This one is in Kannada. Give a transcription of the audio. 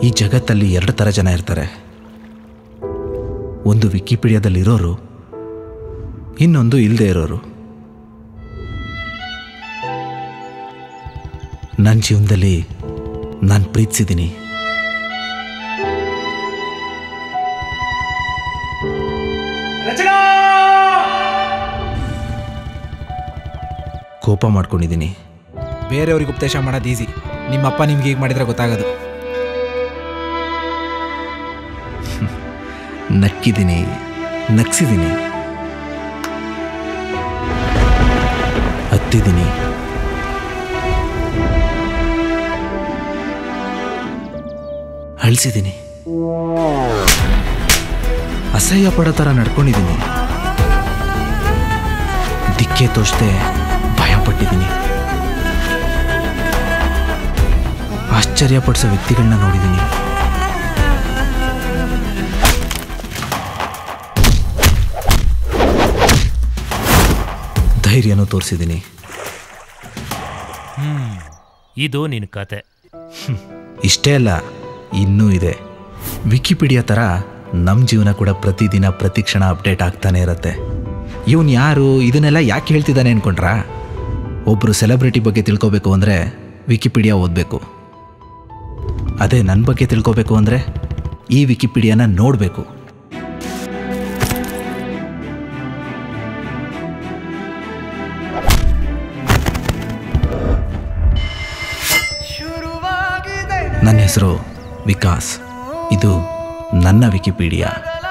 ಈ ಜಗತ್ತಲ್ಲಿ ಎರಡು ಥರ ಜನ ಇರ್ತಾರೆ ಒಂದು ವಿಕಿಪೀಡಿಯಾದಲ್ಲಿರೋರು ಇನ್ನೊಂದು ಇಲ್ಲದೆ ಇರೋರು ನನ್ನ ಜೀವನದಲ್ಲಿ ನಾನು ಪ್ರೀತಿಸಿದ್ದೀನಿ ಕೋಪ ಮಾಡ್ಕೊಂಡಿದ್ದೀನಿ ಬೇರೆಯವ್ರಿಗೆ ಉಪದೇಶ ಮಾಡೋದು ಈಸಿ ನಿಮ್ಮಪ್ಪ ನಿಮ್ಗೆ ಈಗ ಮಾಡಿದ್ರೆ ಗೊತ್ತಾಗೋದು ನಕ್ಕಿದ್ದೀನಿ ನಗ್ಸಿದ್ದೀನಿ ಹತ್ತಿದ್ದೀನಿ ಅಳಿಸಿದ್ದೀನಿ ಅಸಹ್ಯ ಪಡೋ ಥರ ನಡ್ಕೊಂಡಿದ್ದೀನಿ ದಿಕ್ಕೆ ತೋಚದೆ ಭಯ ಪಟ್ಟಿದ್ದೀನಿ ಆಶ್ಚರ್ಯಪಡಿಸೋ ವ್ಯಕ್ತಿಗಳನ್ನ ನೋಡಿದ್ದೀನಿ ಧೈರ್ಯನೂ ತೋರಿಸಿದ್ದೀನಿ ಇದು ನಿನ್ನ ಕತೆ ಇಷ್ಟೇ ಅಲ್ಲ ಇನ್ನೂ ಇದೆ ವಿಕಿಪೀಡಿಯಾ ಥರ ನಮ್ಮ ಜೀವನ ಕೂಡ ಪ್ರತಿದಿನ ಪ್ರತಿ ಕ್ಷಣ ಅಪ್ಡೇಟ್ ಆಗ್ತಾನೆ ಇರುತ್ತೆ ಇವನು ಯಾರು ಇದನ್ನೆಲ್ಲ ಯಾಕೆ ಹೇಳ್ತಿದ್ದಾನೆ ಅನ್ಕೊಂಡ್ರಾ ಒಬ್ಬರು ಸೆಲೆಬ್ರಿಟಿ ಬಗ್ಗೆ ತಿಳ್ಕೊಬೇಕು ಅಂದರೆ ವಿಕಿಪೀಡಿಯಾ ಓದಬೇಕು ಅದೇ ನನ್ನ ಬಗ್ಗೆ ತಿಳ್ಕೊಬೇಕು ಅಂದರೆ ಈ ವಿಕಿಪೀಡಿಯಾನ ನೋಡಬೇಕು ನನ್ನ ಹೆಸರು ವಿಕಾಸ್ ಇದು ನನ್ನ ವಿಕಿಪೀಡಿಯಾ